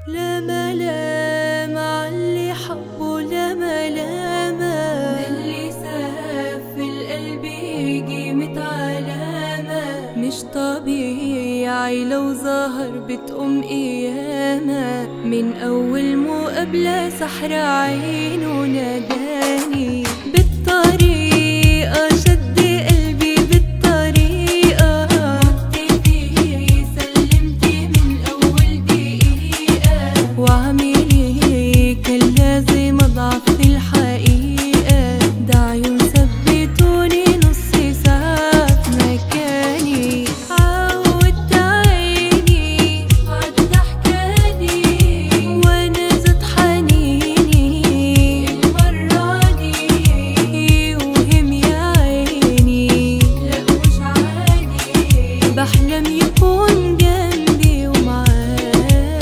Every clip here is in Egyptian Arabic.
لا ملام عاللي حبه لا ملام اللي ساب في القلب يجي متعلامة مش طبيعي لو ظهر بتقوم قيامة من أول مقابلة سحر عينه ناداني بالطريقة شد قلبي بالطريقة مت فيه سلمت من أول دقيقة وعملي كان لازم أضعف في الحقيقة ده عيون ثبتوني نص ساعة في مكاني عودت عيني عالضحكة دي وأنا زاد حنيني المرة دي يوهم يا عيني لا مش عادي بحلم يكون جنبي ومعايا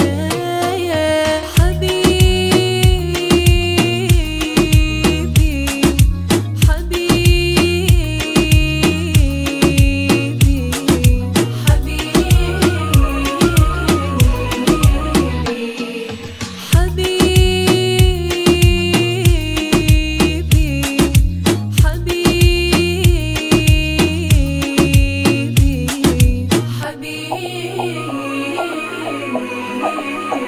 حبيبي حبيبي حبيبي حبيبي حبيبي حبيبي